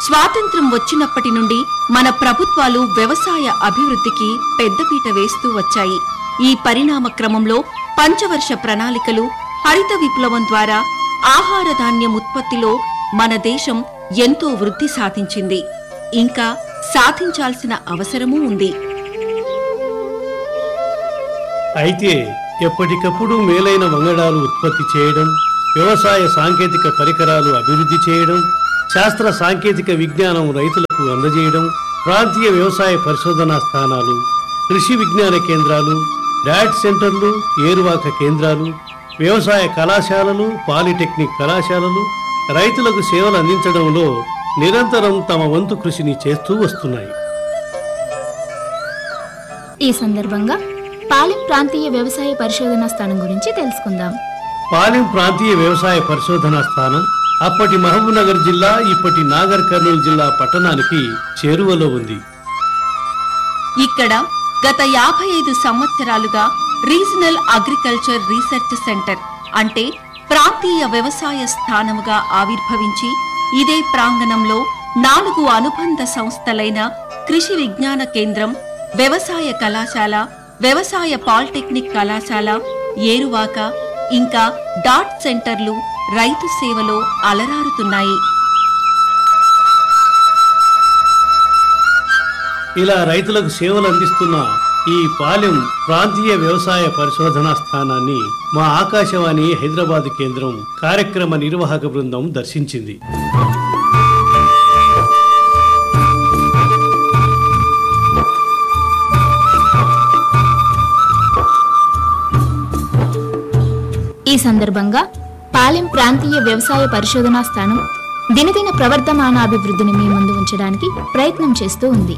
స్వాతంత్ర్యం వచ్చినప్పటి నుండి మన ప్రభుత్వాలు వ్యవసాయ అభివృద్ధికి పెద్దపీట వేస్తూ వచ్చాయి ఈ పరిణామ క్రమంలో పంచవర్ష ప్రణాళికలు హరిత విప్లవం ద్వారా ఆహార ధాన్యం ఉత్పత్తిలో మన దేశం ఎంతో వృద్ధి సాధించింది ఇంకా సాధించాల్సిన అవసరమూ ఉంది అయితే ఎప్పటికప్పుడు మేలైన వంగడాలు ఉత్పత్తి చేయడం వ్యవసాయ సాంకేతిక పరికరాలు అభివృద్ధి చేయడం శాస్త్ర సాంకేతిక విజ్ఞానం రైతులకు అందజేయడం ప్రాంతీయ వ్యవసాయ పరిశోధనా స్థానాలు కృషి విజ్ఞాన కేంద్రాలు డాట్ సెంటర్లు ఏరువాక కేంద్రాలు వ్యవసాయ కళాశాలలు పాలిటెక్నిక్ కళాశాలలు రైతులకు సేవలు అందించడంలో నిరంతరం తమ వంతు కృషిని చేస్తూ వస్తున్నాయి ఈ సందర్భంగా పాలెం ప్రాంతీయ వ్యవసాయ పరిశోధనా స్థానం గురించి తెలుసుకుందాం పాలెం ప్రాంతీయ వ్యవసాయ పరిశోధనా స్థానం అప్పటి మహబూబ్నగర్ జిల్లా ఇప్పటి నాగర్ కర్నూలు జిల్లా పట్టణానికి చేరువలో ఉంది ఇక్కడ గత యాభై ఐదు సంవత్సరాలుగా రీజనల్ అగ్రికల్చర్ రీసెర్చ్ సెంటర్ అంటే ప్రాంతీయ వ్యవసాయ స్థానముగా ఆవిర్భవించి ఇదే ప్రాంగణంలో నాలుగు అనుబంధ సంస్థలైన కృషి విజ్ఞాన కేంద్రం వ్యవసాయ కళాశాల వ్యవసాయ పాలిటెక్నిక్ కళాశాల ఏరువాక ఇంకా డాట్ సెంటర్లు రైతు సేవలో అలరారుతున్నాయి ఇలా రైతులకు సేవలు అందిస్తున్న ఈ పాలెం ప్రాంతీయ వ్యవసాయ పరిశోధనా స్థానాన్ని మా ఆకాశవాణి హైదరాబాద్ కేంద్రం కార్యక్రమ నిర్వాహక బృందం దర్శించింది ఈ సందర్భంగా పాలెం ప్రాంతీయ వ్యవసాయ పరిశోధనా స్థానం దినదిన ప్రవర్ధమాన అభివృద్ధిని మీ ముందు ఉంచడానికి ప్రయత్నం చేస్తూ ఉంది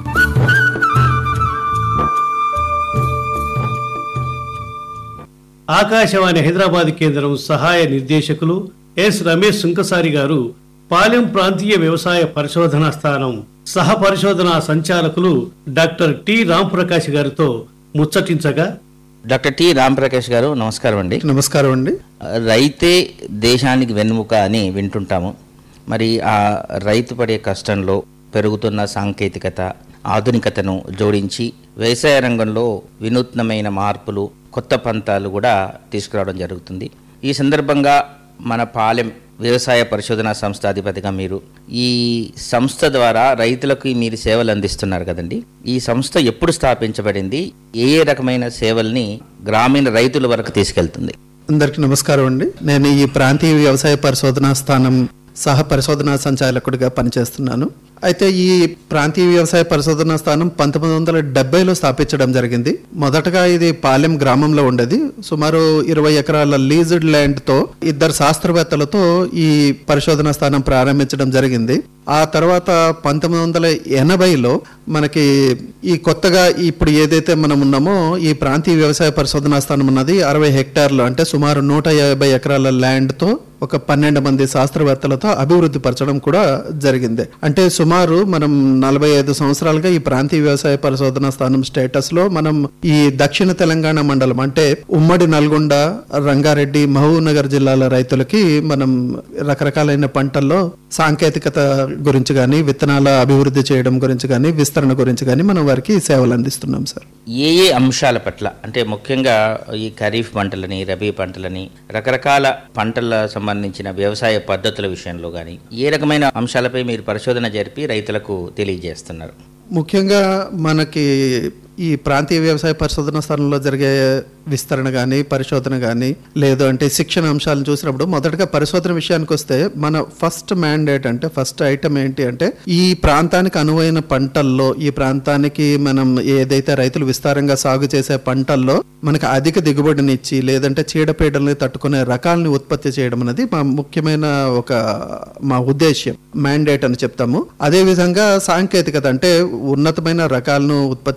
ఆకాశవాణి హైదరాబాద్ కేంద్రం సహాయ నిర్దేశకులు ఎస్ రమేష్ సుంకసారి గారు పాలెం ప్రాంతీయ వ్యవసాయ పరిశోధనా స్థానం సహ పరిశోధనా సంచాలకులు డాక్టర్ టి రాంప్రకాష్ గారితో ముచ్చటించగా డాక్టర్ టి రాంప్రకాష్ గారు నమస్కారం అండి నమస్కారం అండి రైతే దేశానికి వెన్నుముక అని వింటుంటాము మరి ఆ రైతు పడే కష్టంలో పెరుగుతున్న సాంకేతికత ఆధునికతను జోడించి వ్యవసాయ రంగంలో వినూత్నమైన మార్పులు కొత్త పంతాలు కూడా తీసుకురావడం జరుగుతుంది ఈ సందర్భంగా మన పాలెం వ్యవసాయ పరిశోధనా సంస్థ అధిపతిగా మీరు ఈ సంస్థ ద్వారా రైతులకు మీరు సేవలు అందిస్తున్నారు కదండి ఈ సంస్థ ఎప్పుడు స్థాపించబడింది ఏ ఏ రకమైన సేవల్ని గ్రామీణ రైతుల వరకు తీసుకెళ్తుంది అందరికి నమస్కారం అండి నేను ఈ ప్రాంతీయ వ్యవసాయ పరిశోధనా స్థానం సహ పరిశోధనా సంచాలకుడిగా పనిచేస్తున్నాను అయితే ఈ ప్రాంతీయ వ్యవసాయ పరిశోధనా స్థానం పంతొమ్మిది వందల డెబ్బైలో స్థాపించడం జరిగింది మొదటగా ఇది పాలెం గ్రామంలో ఉండేది సుమారు ఇరవై ఎకరాల లీజ్డ్ ల్యాండ్ తో ఇద్దరు శాస్త్రవేత్తలతో ఈ పరిశోధనా స్థానం ప్రారంభించడం జరిగింది ఆ తర్వాత పంతొమ్మిది వందల ఎనభైలో మనకి ఈ కొత్తగా ఇప్పుడు ఏదైతే మనం ఉన్నామో ఈ ప్రాంతీయ వ్యవసాయ పరిశోధనా స్థానం ఉన్నది అరవై హెక్టార్లు అంటే సుమారు నూట యాభై ఎకరాల ల్యాండ్ తో ఒక పన్నెండు మంది శాస్త్రవేత్తలతో అభివృద్ధి పరచడం కూడా జరిగింది అంటే సుమారు మనం నలభై ఐదు సంవత్సరాలుగా ఈ ప్రాంతీయ వ్యవసాయ పరిశోధనా స్థానం స్టేటస్ లో మనం ఈ దక్షిణ తెలంగాణ మండలం అంటే ఉమ్మడి నల్గొండ రంగారెడ్డి మహబూబ్ నగర్ జిల్లాల రైతులకి మనం రకరకాలైన పంటల్లో సాంకేతికత గురించి కానీ విత్తనాల అభివృద్ధి చేయడం గురించి కానీ విస్తరణ గురించి కానీ మనం వారికి సేవలు అందిస్తున్నాం సార్ ఏ ఏ అంశాల పట్ల అంటే ముఖ్యంగా ఈ ఖరీఫ్ పంటలని రబీ పంటలని రకరకాల పంటల సంబంధించిన వ్యవసాయ పద్ధతుల విషయంలో కానీ ఏ రకమైన అంశాలపై మీరు పరిశోధన జరిపి రైతులకు తెలియజేస్తున్నారు ముఖ్యంగా మనకి ఈ ప్రాంతీయ వ్యవసాయ పరిశోధన స్థానంలో జరిగే విస్తరణ కానీ పరిశోధన కానీ లేదు అంటే శిక్షణ అంశాలను చూసినప్పుడు మొదటగా పరిశోధన విషయానికి వస్తే మన ఫస్ట్ మ్యాండేట్ అంటే ఫస్ట్ ఐటమ్ ఏంటి అంటే ఈ ప్రాంతానికి అనువైన పంటల్లో ఈ ప్రాంతానికి మనం ఏదైతే రైతులు విస్తారంగా సాగు చేసే పంటల్లో మనకి అధిక దిగుబడినిచ్చి లేదంటే చీడపీడల్ని తట్టుకునే రకాలని ఉత్పత్తి చేయడం అనేది మా ముఖ్యమైన ఒక మా ఉద్దేశ్యం మ్యాండేట్ అని చెప్తాము అదే విధంగా సాంకేతికత అంటే ఉన్నతమైన రకాలను ఉత్పత్తి చేయడమే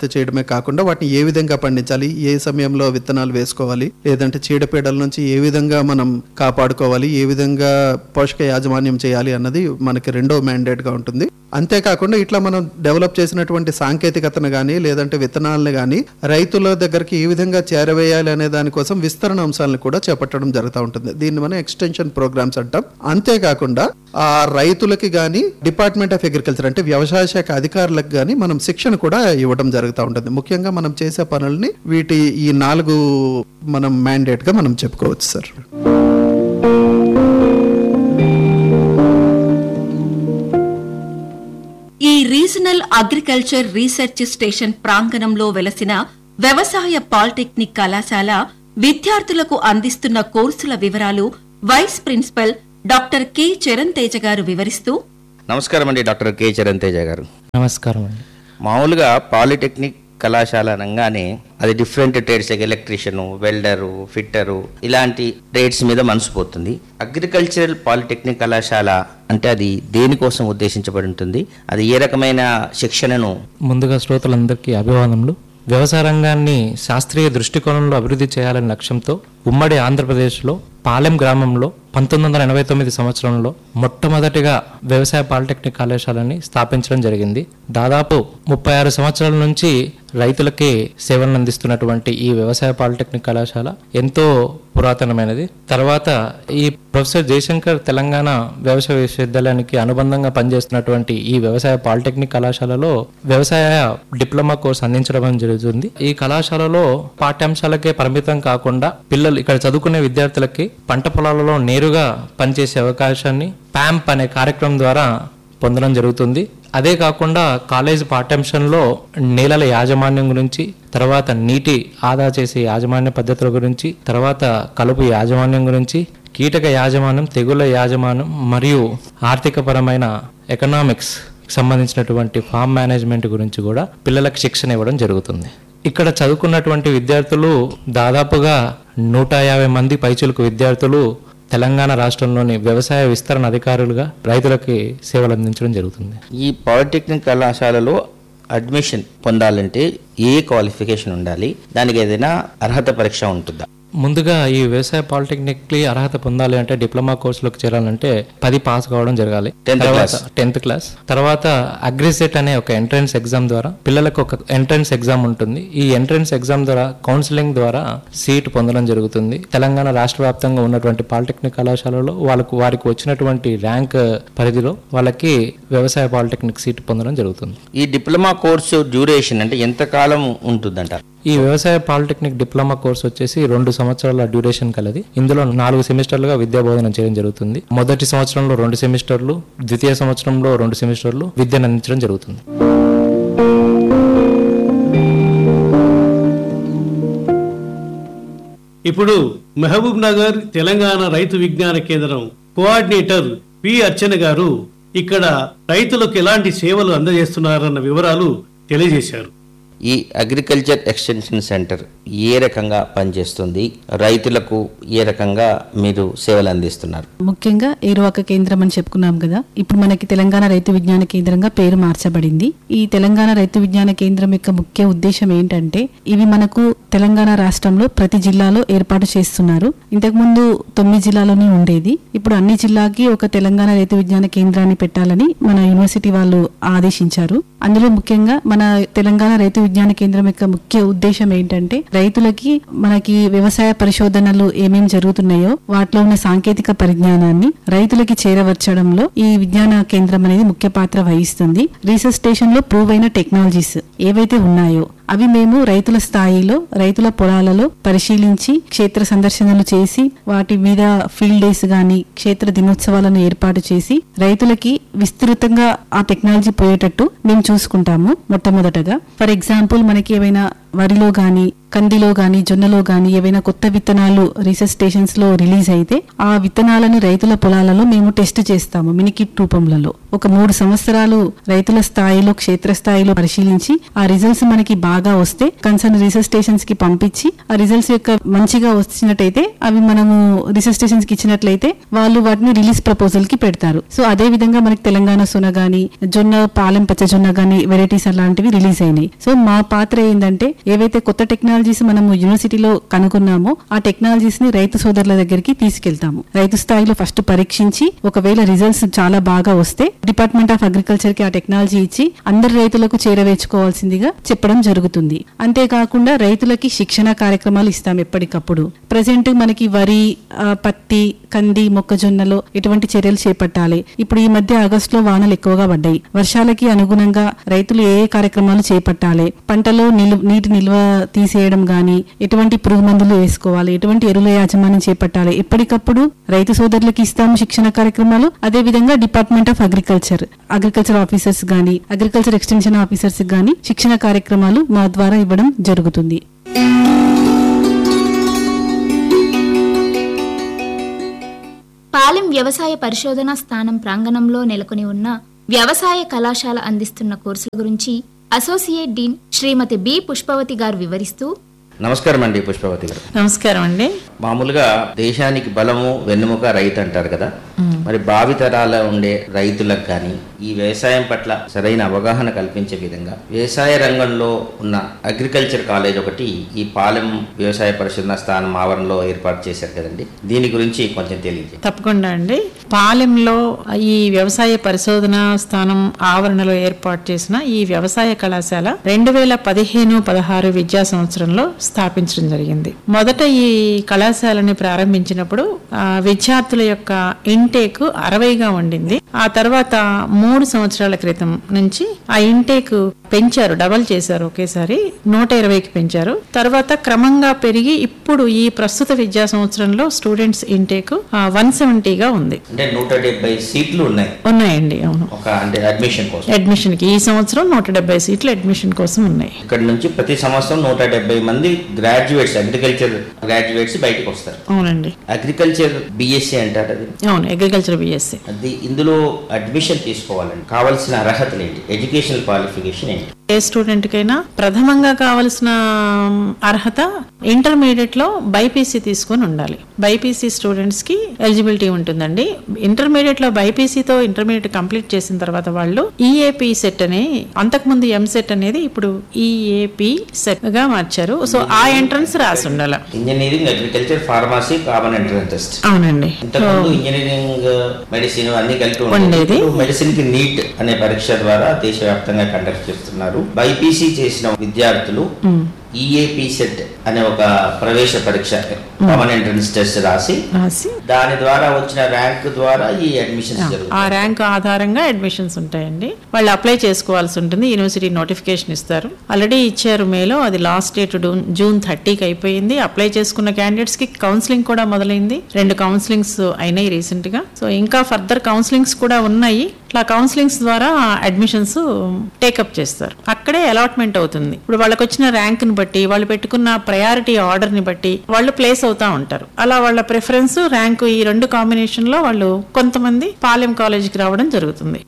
కాకుండా వాటిని ఏ విధంగా పండించాలి ఏ సమయంలో విత్తనాలు వేసుకోవాలి లేదంటే చీడపీడల నుంచి ఏ విధంగా మనం కాపాడుకోవాలి ఏ విధంగా పోషక యాజమాన్యం చేయాలి అన్నది మనకి రెండో మ్యాండేట్ గా ఉంటుంది అంతేకాకుండా ఇట్లా మనం డెవలప్ చేసినటువంటి సాంకేతికతను కానీ లేదంటే విత్తనాలను కానీ రైతుల దగ్గరికి ఏ విధంగా చేరవేయాలి అనే దానికోసం విస్తరణ అంశాలను కూడా చేపట్టడం జరుగుతూ ఉంటుంది దీన్ని మనం ఎక్స్టెన్షన్ ప్రోగ్రామ్స్ అంటాం అంతేకాకుండా ఆ రైతులకి కానీ డిపార్ట్మెంట్ ఆఫ్ అగ్రికల్చర్ అంటే వ్యవసాయ శాఖ అధికారులకు కానీ మనం శిక్షణ కూడా ఇవ్వడం జరుగుతూ ఉంటుంది ముఖ్యంగా మనం చేసే పనుల్ని వీటి ఈ నాలుగు మనం మ్యాండేట్ గా మనం చెప్పుకోవచ్చు సార్ ఈ రీజనల్ అగ్రికల్చర్ రీసెర్చ్ స్టేషన్ ప్రాంగణంలో వెలసిన వ్యవసాయ పాలిటెక్నిక్ కళాశాల విద్యార్థులకు అందిస్తున్న కోర్సుల వివరాలు vice principal doctor K Charan Teja garu వివరిస్తూ నమస్కారం అండి డాక్టర్ కె చరణ్ తేజ గారు నమస్కారం అండి మామూలుగా పాలిటెక్నిక్ కళాశాల అనగానే అది different trades electrician welder fitter ఇలాంటి ట్రేడ్స్ మీద మనసు పోతుంది అగ్రికల్చరల్ పాలిటెక్నిక్ కళాశాల అంటే అది దేనికోసం ఉద్దేశించబడి ఉంటుంది అది ఏ రకమైన శిక్షణను ముందుగా శ్రోతలందరికీ అభివాదనలు వ్యవసాయ రంగాన్ని శాస్త్రీయ దృష్టికోణంలో అభివృద్ధి చేయాలనే లక్ష్యంతో ఉమ్మడి ఆంధ్రప్రదేశ్లో పాలెం గ్రామంలో పంతొమ్మిది వందల ఎనభై తొమ్మిది సంవత్సరంలో మొట్టమొదటిగా వ్యవసాయ పాలిటెక్నిక్ కళాశాలని స్థాపించడం జరిగింది దాదాపు ముప్పై ఆరు సంవత్సరాల నుంచి రైతులకి సేవలను అందిస్తున్నటువంటి ఈ వ్యవసాయ పాలిటెక్నిక్ కళాశాల ఎంతో పురాతనమైనది తర్వాత ఈ ప్రొఫెసర్ జయశంకర్ తెలంగాణ వ్యవసాయ విశ్వవిద్యాలయానికి అనుబంధంగా పనిచేస్తున్నటువంటి ఈ వ్యవసాయ పాలిటెక్నిక్ కళాశాలలో వ్యవసాయ డిప్లొమా కోర్స్ అందించడం జరుగుతుంది ఈ కళాశాలలో పాఠ్యాంశాలకే పరిమితం కాకుండా పిల్లలు ఇక్కడ చదువుకునే విద్యార్థులకి పంట పొలాలలో నేరుగా పనిచేసే అవకాశాన్ని ప్యాంప్ అనే కార్యక్రమం ద్వారా పొందడం జరుగుతుంది అదే కాకుండా కాలేజ్ పాఠ్యాంశంలో నేలల యాజమాన్యం గురించి తర్వాత నీటి ఆదా చేసే యాజమాన్య పద్ధతుల గురించి తర్వాత కలుపు యాజమాన్యం గురించి కీటక యాజమాన్యం తెగుళ్ళ యాజమాన్యం మరియు ఆర్థికపరమైన ఎకనామిక్స్ సంబంధించినటువంటి ఫామ్ మేనేజ్మెంట్ గురించి కూడా పిల్లలకు శిక్షణ ఇవ్వడం జరుగుతుంది ఇక్కడ చదువుకున్నటువంటి విద్యార్థులు దాదాపుగా నూట యాభై మంది పైచులకు విద్యార్థులు తెలంగాణ రాష్ట్రంలోని వ్యవసాయ విస్తరణ అధికారులుగా రైతులకి సేవలు అందించడం జరుగుతుంది ఈ పాలిటెక్నిక్ కళాశాలలో అడ్మిషన్ పొందాలంటే ఏ క్వాలిఫికేషన్ ఉండాలి దానికి ఏదైనా అర్హత పరీక్ష ఉంటుందా ముందుగా ఈ వ్యవసాయ పాలిటెక్నిక్ అర్హత పొందాలి అంటే డిప్లొమా కోర్సులకు చేరాలంటే పది పాస్ కావడం జరగాలి 10th తర్వాత class. టెన్త్ క్లాస్ తర్వాత అగ్రిసెట్ అనే ఒక ఎంట్రన్స్ ఎగ్జామ్ ద్వారా పిల్లలకు ఒక ఎంట్రన్స్ ఎగ్జామ్ ఉంటుంది ఈ ఎంట్రన్స్ ఎగ్జామ్ ద్వారా కౌన్సిలింగ్ ద్వారా సీట్ పొందడం జరుగుతుంది తెలంగాణ రాష్ట్ర వ్యాప్తంగా ఉన్నటువంటి పాలిటెక్నిక్ కళాశాలలో వాళ్ళకు వారికి వచ్చినటువంటి ర్యాంక్ పరిధిలో వాళ్ళకి వ్యవసాయ పాలిటెక్నిక్ సీట్ పొందడం జరుగుతుంది ఈ డిప్లొమా కోర్సు డ్యూరేషన్ అంటే ఎంత కాలం ఉంటుందంటారు ఈ వ్యవసాయ పాలిటెక్నిక్ డిప్లొమా కోర్స్ వచ్చేసి రెండు సంవత్సరాల డ్యూరేషన్ కలది ఇందులో నాలుగు సెమిస్టర్లుగా విద్యా బోధన చేయడం జరుగుతుంది మొదటి సంవత్సరంలో రెండు సెమిస్టర్లు ద్వితీయ సంవత్సరంలో రెండు సెమిస్టర్లు విద్యను అందించడం జరుగుతుంది ఇప్పుడు మహబూబ్ నగర్ తెలంగాణ రైతు విజ్ఞాన కేంద్రం కోఆర్డినేటర్ పి అర్చన గారు ఇక్కడ రైతులకు ఎలాంటి సేవలు అందజేస్తున్నారన్న వివరాలు తెలియజేశారు ఈ అగ్రికల్చర్ ఎక్స్టెన్షన్ సెంటర్ ఏ రకంగా పనిచేస్తుంది రైతులకు ఏ రకంగా మీరు సేవలు అందిస్తున్నారు ముఖ్యంగా ఏరువాక కేంద్రం అని చెప్పుకున్నాం కదా ఇప్పుడు మనకి తెలంగాణ రైతు విజ్ఞాన కేంద్రంగా పేరు మార్చబడింది ఈ తెలంగాణ రైతు విజ్ఞాన కేంద్రం యొక్క ముఖ్య ఉద్దేశం ఏంటంటే ఇవి మనకు తెలంగాణ రాష్ట్రంలో ప్రతి జిల్లాలో ఏర్పాటు చేస్తున్నారు ఇంతకుముందు తొమ్మిది జిల్లాలోనే ఉండేది ఇప్పుడు అన్ని జిల్లాకి ఒక తెలంగాణ రైతు విజ్ఞాన కేంద్రాన్ని పెట్టాలని మన యూనివర్సిటీ వాళ్ళు ఆదేశించారు అందులో ముఖ్యంగా మన తెలంగాణ రైతు విజ్ఞాన కేంద్రం యొక్క ముఖ్య ఉద్దేశం ఏంటంటే రైతులకి మనకి వ్యవసాయ పరిశోధనలు ఏమేం జరుగుతున్నాయో వాటిలో ఉన్న సాంకేతిక పరిజ్ఞానాన్ని రైతులకి చేరవచ్చడంలో ఈ విజ్ఞాన కేంద్రం అనేది ముఖ్య పాత్ర వహిస్తుంది రీసెర్చ్ స్టేషన్ లో ప్రూవ్ అయిన టెక్నాలజీస్ ఏవైతే ఉన్నాయో అవి మేము రైతుల స్థాయిలో రైతుల పొలాలలో పరిశీలించి క్షేత్ర సందర్శనలు చేసి వాటి మీద ఫీల్డ్ డేస్ గాని క్షేత్ర దినోత్సవాలను ఏర్పాటు చేసి రైతులకి విస్తృతంగా ఆ టెక్నాలజీ పోయేటట్టు మేము చూసుకుంటాము మొట్టమొదటగా ఫర్ ఎగ్జాంపుల్ మనకి ఏమైనా వరిలో గాని కందిలో గాని జొన్నలో గాని ఏవైనా కొత్త విత్తనాలు రీసెర్చ్ స్టేషన్స్ లో రిలీజ్ అయితే ఆ విత్తనాలను రైతుల పొలాలలో మేము టెస్ట్ చేస్తాము మినికిట్ రూపంలో ఒక మూడు సంవత్సరాలు రైతుల స్థాయిలో క్షేత్ర స్థాయిలో పరిశీలించి ఆ రిజల్ట్స్ మనకి బాగా వస్తే కన్సర్న్ రీసెర్చ్ స్టేషన్స్ కి పంపించి ఆ రిజల్ట్స్ యొక్క మంచిగా వచ్చినట్టయితే అవి మనము రీసెర్చ్ స్టేషన్స్ కి ఇచ్చినట్లయితే వాళ్ళు వాటిని రిలీజ్ ప్రపోజల్ కి పెడతారు సో అదే విధంగా మనకి తెలంగాణ సొన గాని జొన్న పాలెం పచ్చ జొన్న గాని వెరైటీస్ అలాంటివి రిలీజ్ అయినాయి సో మా పాత్ర ఏంటంటే ఏవైతే కొత్త టెక్నాలజీస్ మనము యూనివర్సిటీలో కనుగొన్నామో ఆ టెక్నాలజీస్ ని రైతు సోదరుల దగ్గరికి తీసుకెళ్తాము రైతు స్థాయిలో ఫస్ట్ పరీక్షించి ఒకవేళ రిజల్ట్స్ చాలా బాగా వస్తే డిపార్ట్మెంట్ ఆఫ్ అగ్రికల్చర్ కి ఆ టెక్నాలజీ ఇచ్చి అందరి రైతులకు చేరవేర్చుకోవాల్సిందిగా చెప్పడం జరుగుతుంది అంతేకాకుండా రైతులకి శిక్షణ కార్యక్రమాలు ఇస్తాం ఎప్పటికప్పుడు ప్రజెంట్ మనకి వరి ఆ, పత్తి కంది మొక్కజొన్నలో ఎటువంటి చర్యలు చేపట్టాలి ఇప్పుడు ఈ మధ్య ఆగస్టులో వానలు ఎక్కువగా పడ్డాయి వర్షాలకి అనుగుణంగా రైతులు ఏ ఏ కార్యక్రమాలు చేపట్టాలి పంటలో నిలు నీటి నిల్వ తీసేయడం గాని ఎటువంటి పురుగు మందులు వేసుకోవాలి ఎటువంటి ఎరువుల యాజమాన్యం చేపట్టాలి ఎప్పటికప్పుడు రైతు సోదరులకు ఇస్తాము శిక్షణ కార్యక్రమాలు అదే విధంగా department of agriculture agriculture officers గాని అగ్రికల్చర్ ఎక్స్టెన్షన్ ఆఫీసర్స్ గాని శిక్షణ కార్యక్రమాలు మా ద్వారా ఇవ్వడం జరుగుతుంది పాలెం వ్యవసాయ పరిశోధనా స్థానం ప్రాంగణంలో నెలకొని ఉన్న వ్యవసాయ కళాశాల అందిస్తున్న కోర్సుల గురించి associate dean Shrimati B Pushpavathi garu వివరిస్తూ నమస్కారం అండి పుష్పవతి గారు నమస్కారం అండి మామూలుగా దేశానికి బలము వెన్నెముక రైతు అంటారు కదా మరి భావితరాల ఉండే రైతులకు కానీ ఈ వ్యవసాయం పట్ల సరైన అవగాహన కల్పించే విధంగా వ్యవసాయ రంగంలో ఉన్న అగ్రికల్చర్ కాలేజ్ ఒకటి ఈ పాలెం వ్యవసాయ పరిశోధన స్థానం ఆవరణలో ఏర్పాటు చేశారు కదండి దీని గురించి కొంచెం తెలియజేయండి తప్పకుండా అండి పాలెంలో ఈ వ్యవసాయ పరిశోధన స్థానం ఆవరణలో ఏర్పాటు చేసిన ఈ వ్యవసాయ కళాశాల రెండు వేల పదిహేను పదహారు విద్యా సంవత్సరంలో స్థాపించడం జరిగింది మొదట ఈ కళాశాలని ప్రారంభించినప్పుడు ఆ, విద్యార్థుల యొక్క ఇంటేక్ అరవైగా ఉండింది ఆ తర్వాత మూడు సంవత్సరాల క్రితం నుంచి ఆ ఇంటేక్ పెంచారు డబల్ చేశారు ఒకేసారి నూట ఇరవైకి పెంచారు తర్వాత క్రమంగా పెరిగి ఇప్పుడు ఈ ప్రస్తుత విద్యా సంవత్సరంలో స్టూడెంట్స్ ఇంటేక్ వన్ సెవెంటీగా ఉంది అంటే నూట డెబ్బై సీట్లు ఉన్నాయి ఉన్నాయండి అవును ఒక అంటే అడ్మిషన్ కోసం అడ్మిషన్ కి ఈ సంవత్సరం నూట డెబ్బై సీట్లు అడ్మిషన్ కోసం ఉన్నాయి ఇక్కడ నుంచి ప్రతి సంవత్సరం నూట డెబ్బై మంది గ్రాడ్యుయేట్స్ అగ్రికల్చర్ గ్రాడ్యుయేట్స్ బయటకు వస్తారు అవునండి అగ్రికల్చర్ బిఎస్సి అంటారు అది అవును అగ్రికల్చర్ బిఎస్సి అది ఇందులో అడ్మిషన్ తీసుకోవాలండి కావాల్సిన అర్హతలు ఏంటి ఎడ్యుకేషనల్ క్వాలిఫికేషన్ ఏంటి ఏ స్టూడెంట్ కైనా ప్రథమంగా కావలసిన అర్హత ఇంటర్మీడియట్ లో బైపీసీ తీసుకొని ఉండాలి బైపీసీ స్టూడెంట్స్ కి ఎలిజిబిలిటీ ఉంటుందండి ఇంటర్మీడియట్ లో బైపీసీతో ఇంటర్మీడియట్ కంప్లీట్ చేసిన తర్వాత వాళ్ళు ఈఏపీ సెట్ అని అంతకుముందు ఎంసెట్ అనేది ఇప్పుడు ఈఏపీ సెట్ గా మార్చారు సో ఆ ఎంట్రన్స్ రాసి ఉండాలి engineering agriculture pharmacy common entrance test అవునండి ఇంతకుముందు ఇంజనీరింగ్ మెడిసిన్ అన్ని కలిపి ఉండేది. ఉండేది మెడిసిన్ కి నీట్ అనే పరీక్ష ద్వారా దేశవ్యాప్తంగా కండక్ట్ చేస్తున్నారు బైపీసీ చేసిన విద్యార్థులు ఈఏపీ సెట్ అనే ఒక ప్రవేశ పరీక్ష కామన్ ఎంట్రన్స్ టెస్ట్ రాసి రాసి దాని ద్వారా వచ్చిన ర్యాంక్ ద్వారా ఈ అడ్మిషన్స్ ఆ జరుగుతాయి ర్యాంక్ ఆధారంగా అడ్మిషన్స్ ఉంటాయండి వాళ్ళు అప్లై చేసుకోవాల్సి ఉంటుంది యూనివర్సిటీ నోటిఫికేషన్ ఇస్తారు ఆల్రెడీ ఇచ్చారు మేలో అది లాస్ట్ డేట్ జూన్ థర్టీకి అయిపోయింది అప్లై చేసుకున్న క్యాండిడేట్స్ కి కౌన్సిలింగ్ కూడా మొదలైంది రెండు కౌన్సిలింగ్స్ అయినాయి రీసెంట్ గా సో ఇంకా ఫర్దర్ కౌన్సిలింగ్స్ కూడా ఉన్నాయి ఇట్లా కౌన్సిలింగ్స్ ద్వారా అడ్మిషన్స్ టేకప్ చేస్తారు అక్కడే అలాట్మెంట్ అవుతుంది ఇప్పుడు వాళ్ళకి వచ్చిన ర్యాంక్ ని బట్టి వాళ్ళు పెట్టుకున్న ప్రయారిటీ ఆర్డర్ ని బట్టి వాళ్ళు ప్లేస్ అవుతా ఉంటారు అలా వాళ్ళ ప్రిఫరెన్స్ ర్యాంక్ ఈ రెండు కాంబినేషన్ లో వాళ్ళు కొంతమంది పాలెం కాలేజీకి రావడం జరుగుతుంది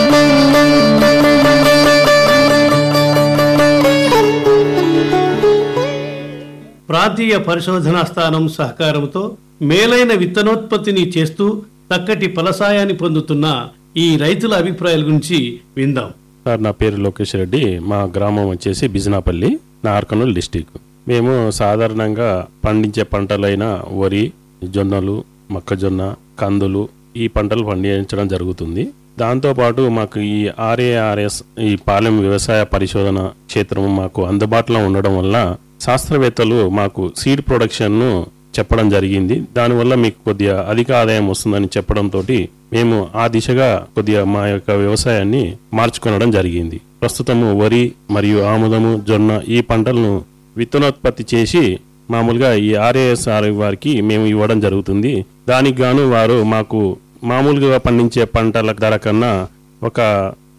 ప్రాంతీయ పరిశోధనా స్థానం సహకారంతో మేలైన విత్తనోత్పత్తిని చేస్తూ చక్కటి ఫలసాయాన్ని పొందుతున్న ఈ రైతుల అభిప్రాయాల గురించి విందాం సార్ నా పేరు లోకేష్ రెడ్డి మా గ్రామం వచ్చేసి బిజినాపల్లి నార్కనూల్ డిస్టిక్ మేము సాధారణంగా పండించే పంటలైన వరి జొన్నలు మొక్కజొన్న కందులు ఈ పంటలు పండించడం జరుగుతుంది దాంతోపాటు మాకు ఈ ఆర్ఏఆర్ఎస్ ఈ పాలెం వ్యవసాయ పరిశోధన క్షేత్రం మాకు అందుబాటులో ఉండడం వల్ల శాస్త్రవేత్తలు మాకు సీడ్ ప్రొడక్షన్ను చెప్పడం జరిగింది దానివల్ల మీకు కొద్దిగా అధిక ఆదాయం వస్తుందని చెప్పడంతో మేము ఆ దిశగా కొద్దిగా మా యొక్క వ్యవసాయాన్ని మార్చుకొనడం జరిగింది ప్రస్తుతము వరి మరియు ఆముదము జొన్న ఈ పంటలను విత్తనోత్పత్తి చేసి మామూలుగా ఈ ఆర్ఏఎస్ఆర్ వారికి మేము ఇవ్వడం జరుగుతుంది దానికి గాను వారు మాకు మామూలుగా పండించే పంటల ధర కన్నా ఒక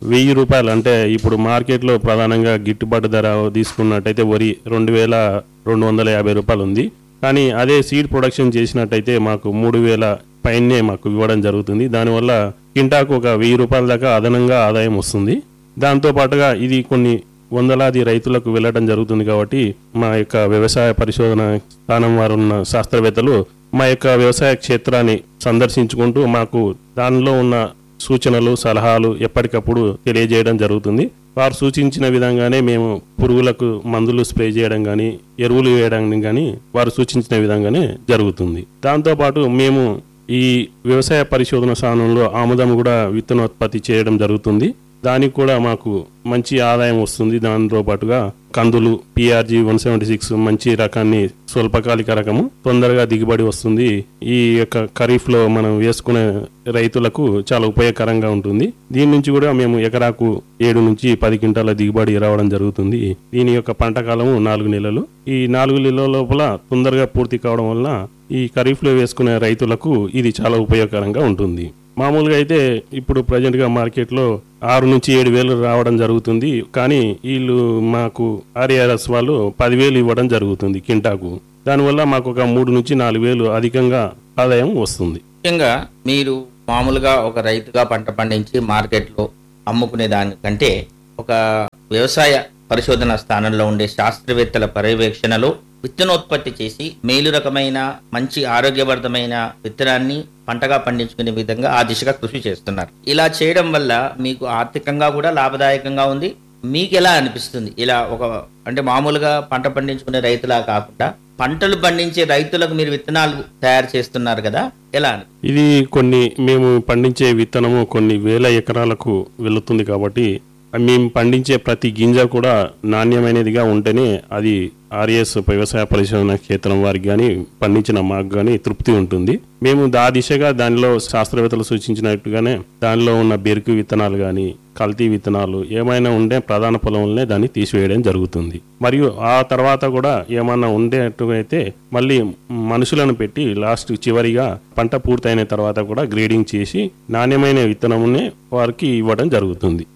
వెయ్యి రూపాయలు అంటే ఇప్పుడు మార్కెట్లో ప్రధానంగా గిట్టుబాటు ధర తీసుకున్నట్టయితే వరి రెండు వేల రెండు వందల యాభై రూపాయలు ఉంది కానీ అదే సీడ్ ప్రొడక్షన్ చేసినట్టయితే మాకు మూడు వేల పైనే మాకు ఇవ్వడం జరుగుతుంది దానివల్ల కింటాకు ఒక వెయ్యి రూపాయల దాకా అదనంగా ఆదాయం వస్తుంది దాంతో పాటుగా ఇది కొన్ని వందలాది రైతులకు వెళ్ళడం జరుగుతుంది కాబట్టి మా యొక్క వ్యవసాయ పరిశోధన స్థానం వారు ఉన్న శాస్త్రవేత్తలు మా యొక్క వ్యవసాయ క్షేత్రాన్ని సందర్శించుకుంటూ మాకు దానిలో ఉన్న సూచనలు సలహాలు ఎప్పటికప్పుడు తెలియజేయడం జరుగుతుంది వారు సూచించిన విధంగానే మేము పురుగులకు మందులు స్ప్రే చేయడం కానీ ఎరువులు వేయడం కానీ వారు సూచించిన విధంగానే జరుగుతుంది దాంతోపాటు మేము ఈ వ్యవసాయ పరిశోధన స్థానంలో ఆముదం కూడా విత్తనోత్పత్తి చేయడం జరుగుతుంది దానికి కూడా మాకు మంచి ఆదాయం వస్తుంది దానితో పాటుగా కందులు పిఆర్జీ వన్ సెవెంటీ సిక్స్ మంచి రకాన్ని స్వల్పకాలిక రకము తొందరగా దిగుబడి వస్తుంది ఈ యొక్క ఖరీఫ్ లో మనం వేసుకునే రైతులకు చాలా ఉపయోగకరంగా ఉంటుంది దీని నుంచి కూడా మేము ఎకరాకు ఏడు నుంచి పది క్వింటాల దిగుబడి రావడం జరుగుతుంది దీని యొక్క పంట కాలము నాలుగు నెలలు ఈ నాలుగు నెలల లోపల తొందరగా పూర్తి కావడం వల్ల ఈ ఖరీఫ్ లో వేసుకునే రైతులకు ఇది చాలా ఉపయోగకరంగా ఉంటుంది మామూలుగా అయితే ఇప్పుడు ప్రజెంట్గా మార్కెట్లో ఆరు నుంచి ఏడు వేలు రావడం జరుగుతుంది కానీ వీళ్ళు మాకు ఆర్ఆర్ఎస్ వాళ్ళు పదివేలు ఇవ్వడం జరుగుతుంది కింటాకు దానివల్ల మాకు ఒక మూడు నుంచి నాలుగు వేలు అధికంగా ఆదాయం వస్తుంది ముఖ్యంగా మీరు మామూలుగా ఒక రైతుగా పంట పండించి మార్కెట్లో అమ్ముకునే దానికంటే ఒక వ్యవసాయ పరిశోధన స్థానంలో ఉండే శాస్త్రవేత్తల పర్యవేక్షణలో విత్తనోత్పత్తి చేసి మేలు రకమైన మంచి ఆరోగ్యవర్ధమైన విత్తనాన్ని పంటగా పండించుకునే విధంగా ఆ దిశగా కృషి చేస్తున్నారు ఇలా చేయడం వల్ల మీకు ఆర్థికంగా కూడా లాభదాయకంగా ఉంది మీకు ఎలా అనిపిస్తుంది ఇలా ఒక అంటే మామూలుగా పంట పండించుకునే రైతులా కాకుండా పంటలు పండించే రైతులకు మీరు విత్తనాలు తయారు చేస్తున్నారు కదా ఎలా అని ఇది కొన్ని మేము పండించే విత్తనము కొన్ని వేల ఎకరాలకు వెళుతుంది కాబట్టి మేము పండించే ప్రతి గింజ కూడా నాణ్యమైనదిగా ఉంటేనే అది ఆర్ఎస్ వ్యవసాయ పరిశోధన క్షేత్రం వారికి కానీ పండించిన మాకు కానీ తృప్తి ఉంటుంది మేము దా దిశగా దానిలో శాస్త్రవేత్తలు సూచించినట్టుగానే దానిలో ఉన్న బెరుకు విత్తనాలు కానీ కల్తీ విత్తనాలు ఏమైనా ఉంటే ప్రధాన పొలంలోనే దాన్ని తీసివేయడం జరుగుతుంది మరియు ఆ తర్వాత కూడా ఏమన్నా ఉండేట్టుగైతే మళ్ళీ మనుషులను పెట్టి లాస్ట్ చివరిగా పంట పూర్తయిన తర్వాత కూడా గ్రేడింగ్ చేసి నాణ్యమైన విత్తనమునే వారికి ఇవ్వడం జరుగుతుంది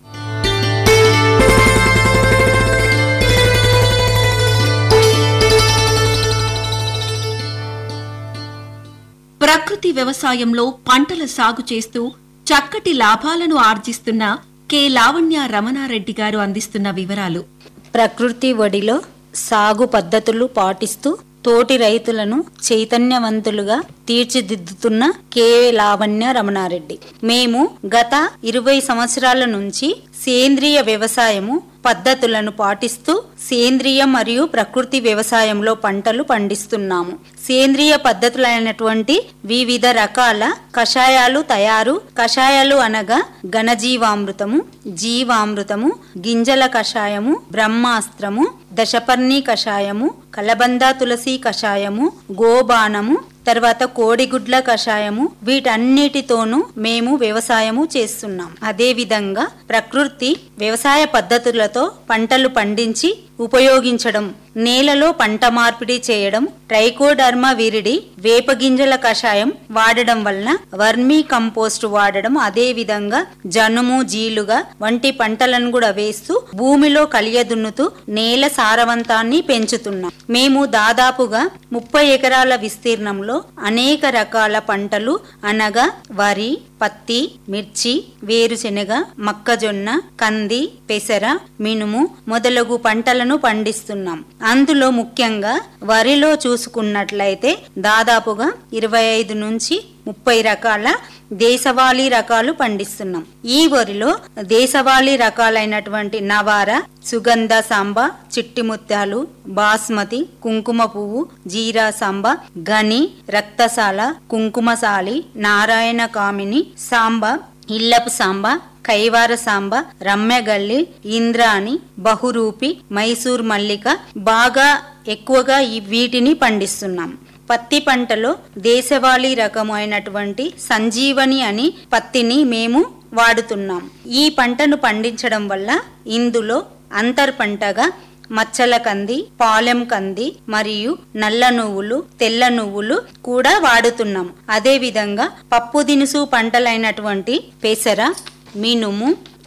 ప్రకృతి వ్యవసాయంలో పంటల సాగు చేస్తూ చక్కటి లాభాలను ఆర్జిస్తున్న కె లావణ్య రమణారెడ్డి గారు అందిస్తున్న వివరాలు ప్రకృతి ఒడిలో సాగు పద్ధతులు పాటిస్తూ తోటి రైతులను చైతన్యవంతులుగా తీర్చిదిద్దుతున్న కె లావణ్య రమణారెడ్డి మేము గత ఇరవై సంవత్సరాల నుంచి సేంద్రియ వ్యవసాయము పద్ధతులను పాటిస్తూ సేంద్రియ మరియు ప్రకృతి వ్యవసాయంలో పంటలు పండిస్తున్నాము సేంద్రియ పద్ధతులైనటువంటి వివిధ రకాల కషాయాలు తయారు కషాయాలు అనగా ఘనజీవామృతము జీవామృతము గింజల కషాయము బ్రహ్మాస్త్రము దశపర్ణి కషాయము కలబంద తులసి కషాయము గోబాణము తర్వాత కోడిగుడ్ల కషాయము వీటన్నిటితోనూ మేము వ్యవసాయము చేస్తున్నాం అదే విధంగా ప్రకృతి వ్యవసాయ పద్ధతులతో పంటలు పండించి ఉపయోగించడం నేలలో పంట మార్పిడి చేయడం ట్రైకోడర్మా విరిడి వేపగింజల కషాయం వాడడం వలన వర్మీ కంపోస్ట్ వాడడం అదే విధంగా జనుము జీలుగా వంటి పంటలను కూడా వేస్తూ భూమిలో కలియదున్నుతూ నేల సారవంతాన్ని పెంచుతున్నాం మేము దాదాపుగా ముప్పై ఎకరాల విస్తీర్ణంలో అనేక రకాల పంటలు అనగా వరి పత్తి మిర్చి వేరుశెనగ మొక్కజొన్న కంది పెసర మినుము మొదలగు పంటలను పండిస్తున్నాం అందులో ముఖ్యంగా వరిలో చూసుకున్నట్లయితే దాదాపుగా ఇరవై ఐదు నుంచి ముప్పై రకాల దేశవాళీ రకాలు పండిస్తున్నాం ఈ వరిలో దేశవాళీ రకాలైనటువంటి నవార సుగంధ సాంబ చిట్టి ముత్యాలు బాస్మతి కుంకుమ పువ్వు జీరా సాంబ గని రక్తసాల కుంకుమసాలి నారాయణ కామిని సాంబ ఇల్లపు సాంబ కైవార సాంబ రమ్యగల్లి ఇంద్రాణి బహురూపి మైసూర్ మల్లిక బాగా ఎక్కువగా ఈ వీటిని పండిస్తున్నాం పత్తి పంటలో దేశవాళీ రకము అయినటువంటి సంజీవని అని పత్తిని మేము వాడుతున్నాం ఈ పంటను పండించడం వల్ల ఇందులో అంతర్ పంటగా మచ్చల కంది పాలెం కంది మరియు నల్ల నువ్వులు తెల్ల నువ్వులు కూడా వాడుతున్నాం అదే విధంగా పప్పు దినుసు పంటలైనటువంటి పెసర మినుము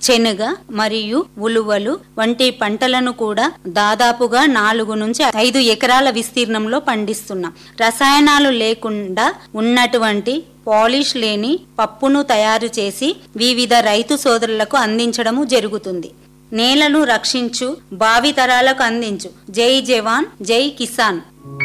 శనగ మరియు ఉలువలు వంటి పంటలను కూడా దాదాపుగా నాలుగు నుంచి ఐదు ఎకరాల విస్తీర్ణంలో పండిస్తున్నాం రసాయనాలు లేకుండా ఉన్నటువంటి పాలిష్ లేని పప్పును తయారు చేసి వివిధ రైతు సోదరులకు అందించడము జరుగుతుంది నేలను రక్షించు భావితరాలకు అందించు జై జవాన్ జై కిసాన్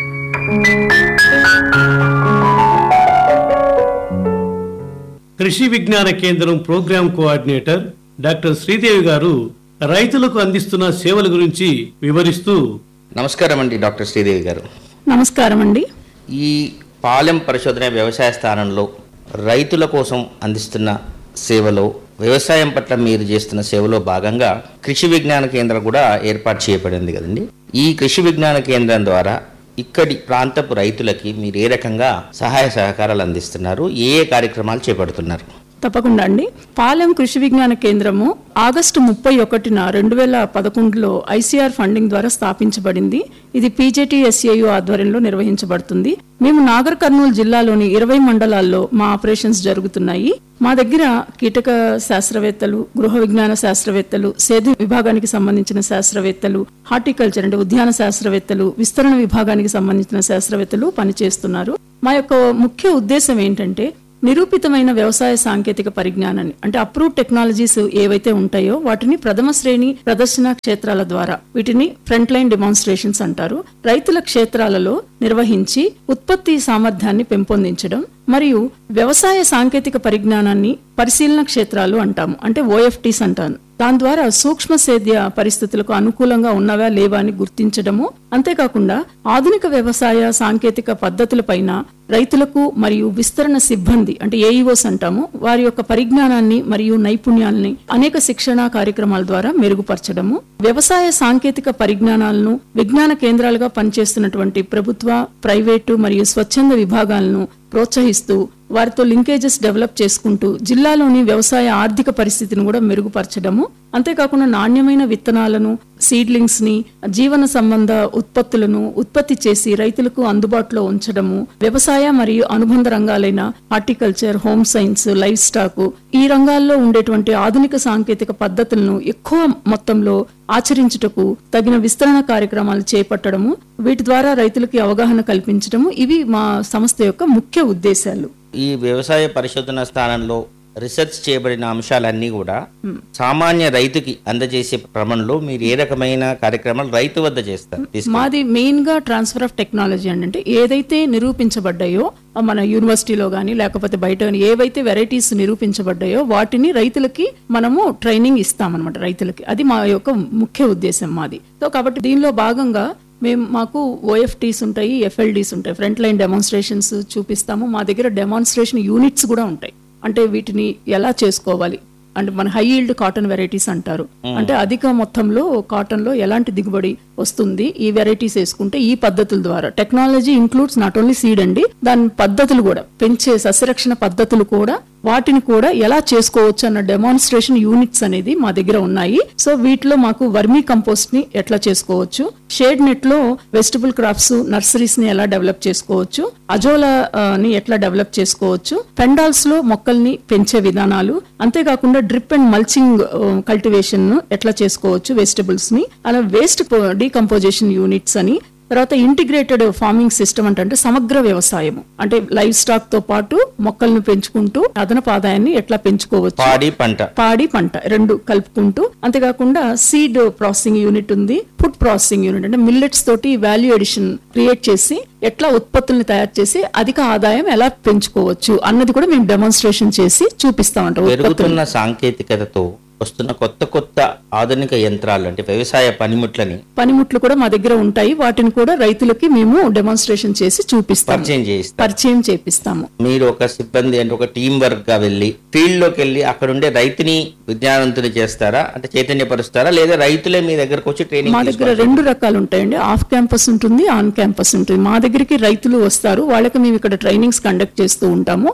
కృషి విజ్ఞాన కేంద్రం ప్రోగ్రాం కోఆర్డినేటర్ డాక్టర్ శ్రీదేవి గారు రైతులకు అందిస్తున్న సేవల గురించి వివరిస్తూ నమస్కారం అండి డాక్టర్ శ్రీదేవి గారు నమస్కారం అండి ఈ పాలెం పరిశోధన వ్యవసాయ స్థానంలో రైతుల కోసం అందిస్తున్న సేవలో వ్యవసాయం పట్ల మీరు చేస్తున్న సేవలో భాగంగా కృషి విజ్ఞాన కేంద్రం కూడా ఏర్పాటు చేయబడింది కదండి ఈ కృషి విజ్ఞాన కేంద్రం ద్వారా ఇక్కడి ప్రాంతపు రైతులకి మీరు ఏ రకంగా సహాయ సహకారాలు అందిస్తున్నారు ఏ ఏ కార్యక్రమాలు చేపడుతున్నారు తప్పకుండా అండి పాలెం కృషి విజ్ఞాన కేంద్రము ఆగస్టు ముప్పై ఒకటిన రెండు వేల పదకొండులో ఐసీఆర్ ఫండింగ్ ద్వారా స్థాపించబడింది ఇది పీజేటీఎస్ఏయు ఆధ్వర్యంలో నిర్వహించబడుతుంది మేము నాగర్ కర్నూలు జిల్లాలోని ఇరవై మండలాల్లో మా ఆపరేషన్స్ జరుగుతున్నాయి మా దగ్గర కీటక శాస్త్రవేత్తలు గృహ విజ్ఞాన శాస్త్రవేత్తలు సేద్య విభాగానికి సంబంధించిన శాస్త్రవేత్తలు హార్టికల్చర్ అంటే ఉద్యాన శాస్త్రవేత్తలు విస్తరణ విభాగానికి సంబంధించిన శాస్త్రవేత్తలు పనిచేస్తున్నారు మా యొక్క ముఖ్య ఉద్దేశం ఏంటంటే నిరూపితమైన వ్యవసాయ సాంకేతిక పరిజ్ఞానాన్ని అంటే అప్రూవ్ టెక్నాలజీస్ ఏవైతే ఉంటాయో వాటిని ప్రథమ శ్రేణి ప్రదర్శన క్షేత్రాల ద్వారా వీటిని ఫ్రంట్ లైన్ డెమాన్స్ట్రేషన్స్ అంటారు రైతుల క్షేత్రాలలో నిర్వహించి ఉత్పత్తి సామర్థ్యాన్ని పెంపొందించడం మరియు వ్యవసాయ సాంకేతిక పరిజ్ఞానాన్ని పరిశీలన క్షేత్రాలు అంటాము అంటే ఓఎఫ్టీస్ అంటాను దాని ద్వారా సూక్ష్మ సేద్య పరిస్థితులకు అనుకూలంగా ఉన్నవా లేవా అని గుర్తించడము అంతేకాకుండా ఆధునిక వ్యవసాయ సాంకేతిక పద్ధతులపైన రైతులకు మరియు విస్తరణ సిబ్బంది అంటే ఏఈఓస్ అంటాము వారి యొక్క పరిజ్ఞానాన్ని మరియు నైపుణ్యాలని అనేక శిక్షణ కార్యక్రమాల ద్వారా మెరుగుపరచడము వ్యవసాయ సాంకేతిక పరిజ్ఞానాలను విజ్ఞాన కేంద్రాలుగా పనిచేస్తున్నటువంటి ప్రభుత్వ ప్రైవేటు మరియు స్వచ్ఛంద విభాగాలను ప్రోత్సహిస్తూ వారితో లింకేజెస్ డెవలప్ చేసుకుంటూ జిల్లాలోని వ్యవసాయ ఆర్థిక పరిస్థితిని కూడా మెరుగుపరచడము అంతేకాకుండా నాణ్యమైన విత్తనాలను సీడ్లింగ్స్ ని జీవన సంబంధ ఉత్పత్తులను ఉత్పత్తి చేసి రైతులకు అందుబాటులో ఉంచడము వ్యవసాయ మరియు అనుబంధ రంగాలైన horticulture home science livestock ఈ రంగాల్లో ఉండేటువంటి ఆధునిక సాంకేతిక పద్ధతులను ఎక్కువ మొత్తంలో ఆచరించుటకు తగిన విస్తరణ కార్యక్రమాలు చేపట్టడము వీటి ద్వారా రైతులకి అవగాహన కల్పించడము ఇవి మా సంస్థ యొక్క ముఖ్య ఉద్దేశాలు ఈ వ్యవసాయ పరిశోధన స్థానంలో రీసెర్చ్ చేయబడిన అంశాలన్నీ కూడా సామాన్య రైతుకి అందజేసే క్రమంలో మీరు ఏ రకమైన కార్యక్రమాలు రైతు వద్ద చేస్తారు తీసుకు- మాది మెయిన్ గా ట్రాన్స్ఫర్ ఆఫ్ టెక్నాలజీ అంటే ఏదైతే నిరూపించబడ్డాయో ఆ మన యూనివర్సిటీలో కానీ లేకపోతే బయట గానీ ఏవైతే వెరైటీస్ నిరూపించబడ్డాయో వాటిని రైతులకి మనము ట్రైనింగ్ ఇస్తామన్నమాట రైతులకి అది మా యొక్క ముఖ్య ఉద్దేశం మాది సో కాబట్టి దీనిలో భాగంగా మేము మాకు ఓఎఫ్టీస్ ఉంటాయి ఎఫ్ఎల్డీస్ ఉంటాయి ఫ్రంట్ లైన్ డెమాన్స్ట్రేషన్స్ చూపిస్తాము మా దగ్గర డెమాన్స్ట్రేషన్ యూనిట్స్ కూడా ఉంటాయి అంటే వీటిని ఎలా చేసుకోవాలి అంటే మన హై ఈల్డ్ కాటన్ వెరైటీస్ అంటారు అంటే అధిక మొత్తంలో కాటన్ లో ఎలాంటి దిగుబడి వస్తుంది ఈ వెరైటీస్ వేసుకుంటే ఈ పద్ధతుల ద్వారా technology includes not only seed అండి దాని పద్ధతులు కూడా పెంచే సస్యరక్షణ పద్ధతులు కూడా వాటిని కూడా ఎలా చేసుకోవచ్చు అన్న డెమాన్స్ట్రేషన్ యూనిట్స్ అనేది మా దగ్గర ఉన్నాయి సో వీటిలో మాకు వర్మీ కంపోస్ట్ ని ఎట్లా చేసుకోవచ్చు షేడ్ నెట్ లో వెజిటబుల్ క్రాప్స్ నర్సరీస్ ని ఎలా డెవలప్ చేసుకోవచ్చు అజోలా ఆ, ని ఎట్లా డెవలప్ చేసుకోవచ్చు పెండాల్స్ లో మొక్కల్ని పెంచే విధానాలు అంతేకాకుండా డ్రిప్ అండ్ మల్చింగ్ కల్టివేషన్ ఎట్లా చేసుకోవచ్చు వెజిటబుల్స్ ని అలా వేస్ట్ డీకంపోజిషన్ యూనిట్స్ అని తర్వాత ఇంటిగ్రేటెడ్ ఫార్మింగ్ సిస్టమ్ అంటే అంటే సమగ్ర వ్యవసాయం అంటే లైవ్ స్టాక్ తో పాటు మొక్కలను పెంచుకుంటూ అదనపు ఆదాయాన్ని ఎట్లా పెంచుకోవచ్చు పాడి పంట పాడి పంట రెండు కలుపుకుంటూ అంతేకాకుండా సీడ్ ప్రాసెసింగ్ యూనిట్ ఉంది ఫుడ్ ప్రాసెసింగ్ యూనిట్ అంటే మిల్లెట్స్ తోటి వాల్యూ ఎడిషన్ క్రియేట్ చేసి ఎట్లా ఉత్పత్తుల్ని తయారు చేసి అధిక ఆదాయం ఎలా పెంచుకోవచ్చు అన్నది కూడా మేము డెమాన్స్ట్రేషన్ చేసి చూపిస్తామంట ఉత్పత్తులు పెరుగుతున్న సాంకేతికతతో వస్తున్న కొత్త కొత్త ఆధునిక యంత్రాలు అంటే వ్యవసాయ పనిముట్లని పనిముట్లు కూడా మా దగ్గర ఉంటాయి వాటిని కూడా రైతులకి మేము డెమాన్స్ట్రేషన్ చేసి చూపిస్తాము పరిచయం చేయిస్తారు పరిచయం చేపిస్తాము మీరు ఒక సిబ్బంది అంటే ఒక టీం వర్క్ గా వెళ్ళి ఫీల్డ్ లోకి వెళ్ళి అక్కడ ఉండే రైతుని విజ్ఞానవంతుని చేస్తారా అంటే చైతన్యపరుస్తారా లేదా రైతులే మీ దగ్గరకు వచ్చి మా ట్రైనింగ్ దగ్గర రెండు రకాలు ఉంటాయండి ఆఫ్ క్యాంపస్ ఉంటుంది ఆన్ క్యాంపస్ ఉంటుంది మా దగ్గరికి రైతులు వస్తారు వాళ్ళకి మేము ఇక్కడ ట్రైనింగ్స్ కండక్ట్ చేస్తూ ఉంటాము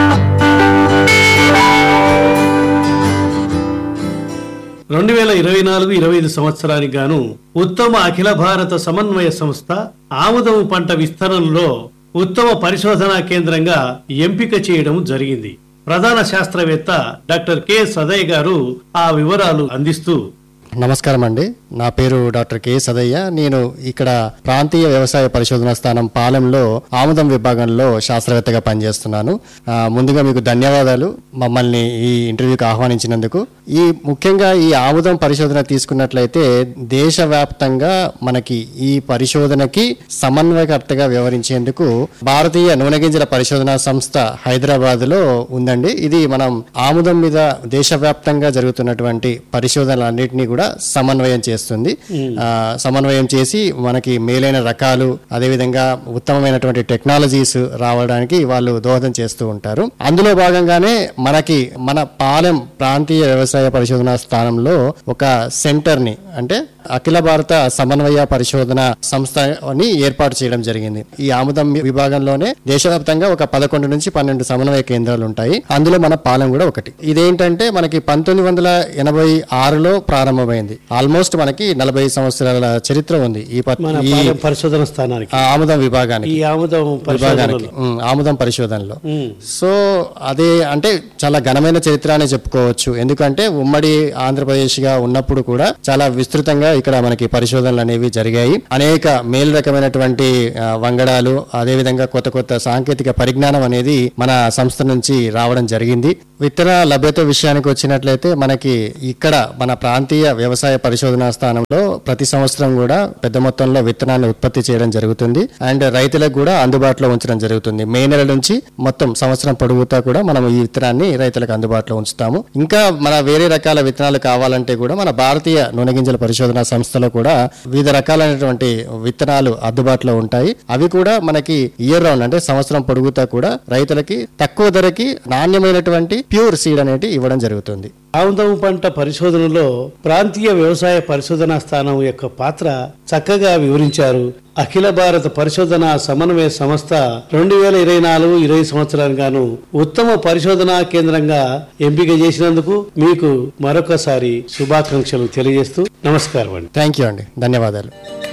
రెండు వేల ఇరవై నాలుగు ఇరవై ఐదు సంవత్సరానికి గాను ఉత్తమ అఖిల భారత సమన్వయ సంస్థ ఆముదము పంట విస్తరణలో ఉత్తమ పరిశోధనా కేంద్రంగా ఎంపిక చేయడం జరిగింది ప్రధాన శాస్త్రవేత్త డాక్టర్ కె సదయ్ గారు ఆ వివరాలు అందిస్తూ నమస్కారం అండి నా పేరు డాక్టర్ కె సదయ్య నేను ఇక్కడ ప్రాంతీయ వ్యవసాయ పరిశోధన స్థానం పాలెంలో ఆముదం విభాగంలో శాస్త్రవేత్తగా పనిచేస్తున్నాను ఆ, ముందుగా మీకు ధన్యవాదాలు మమ్మల్ని ఈ ఇంటర్వ్యూకి ఆహ్వానించినందుకు ఈ ముఖ్యంగా ఈ ఆముదం పరిశోధన తీసుకున్నట్లయితే దేశవ్యాప్తంగా మనకి ఈ పరిశోధనకి సమన్వయకర్తగా వ్యవహరించేందుకు భారతీయ నూనె గింజల పరిశోధన సంస్థ హైదరాబాద్ లో ఉందండి ఇది మనం ఆముదం మీద దేశవ్యాప్తంగా జరుగుతున్నటువంటి పరిశోధనలన్నింటినీ కూడా సమన్వయం చేస్తుంది ఆ, సమన్వయం చేసి మనకి మేలైన రకాలు అదేవిధంగా ఉత్తమమైనటువంటి టెక్నాలజీస్ రావడానికి వాళ్ళు దోహదం చేస్తూ ఉంటారు అందులో భాగంగానే మనకి మన పాలెం ప్రాంతీయ వ్యవసాయ పరిశోధన స్థానంలో ఒక సెంటర్ ని అంటే అఖిల భారత సమన్వయ పరిశోధన సంస్థని ఏర్పాటు చేయడం జరిగింది ఈ ఆముదం విభాగంలోనే దేశవ్యాప్తంగా ఒక పదకొండు నుంచి పన్నెండు సమన్వయ కేంద్రాలు ఉంటాయి అందులో మన పాలెం కూడా ఒకటి ఇదేంటంటే మనకి పంతొమ్మిది వందల ఎనభై ఆరులో ప్రారంభమైంది ఆల్మోస్ట్ మనకి నలభై సంవత్సరాల చరిత్ర ఉంది ఈ ప- మన ఈ పాలెం పరిశోధన స్థానానికి ఆ ఆముదం విభాగానికి ఈ ఆముదం విభాగానికి పరిశోధనలో ఉమ్, ఆముదం పరిశోధనలో ఉమ్. సో అదే అంటే చాలా ఘనమైన చరిత్ర అనే చెప్పుకోవచ్చు ఎందుకంటే ఉమ్మడి ఆంధ్రప్రదేశ్ గా ఉన్నప్పుడు కూడా చాలా విస్తృతంగా ఇక్కడ మనకి పరిశోధనలు అనేవి జరిగాయి అనేక మేలు రకమైనటువంటి ఆ, వంగడాలు అదేవిధంగా కొత్త కొత్త సాంకేతిక పరిజ్ఞానం అనేది మన సంస్థ నుంచి రావడం జరిగింది విత్తన లభ్యత విషయానికి వచ్చినట్లయితే మనకి ఇక్కడ మన ప్రాంతీయ వ్యవసాయ పరిశోధనా స్థానంలో ప్రతి సంవత్సరం కూడా పెద్ద మొత్తంలో విత్తనాన్ని ఉత్పత్తి చేయడం జరుగుతుంది అండ్ రైతులకు కూడా అందుబాటులో ఉంచడం జరుగుతుంది మే నెల నుంచి మొత్తం సంవత్సరం పొడుగుతా కూడా మనం ఈ విత్తనాన్ని రైతులకు అందుబాటులో ఉంచుతాము ఇంకా మన వేరే రకాల విత్తనాలు కావాలంటే కూడా మన భారతీయ నూనె గింజల పరిశోధన సంస్థలో కూడా వివిధ రకాలైనటువంటి విత్తనాలు అందుబాటులో ఉంటాయి అవి కూడా మనకి ఇయర్ రౌండ్ అంటే సంవత్సరం పొడుగుతా కూడా రైతులకి తక్కువ ధరకి నాణ్యమైనటువంటి ప్యూర్ సీడ్ అనేది ఇవ్వడం జరుగుతుంది ఆముదం పంట పరిశోధనలో ప్రాంతీయ వ్యవసాయ పరిశోధనా స్థానం యొక్క పాత్ర చక్కగా వివరించారు అఖిల భారత పరిశోధన సమన్వయ సంస్థ రెండు వేల ఇరవై నాలుగు ఇరవై సంవత్సరానికి గాను ఉత్తమ పరిశోధనా కేంద్రంగా ఎంపిక చేసినందుకు మీకు మరొకసారి శుభాకాంక్షలు తెలియజేస్తూ నమస్కారం అండి థ్యాంక్ యూ అండి ధన్యవాదాలు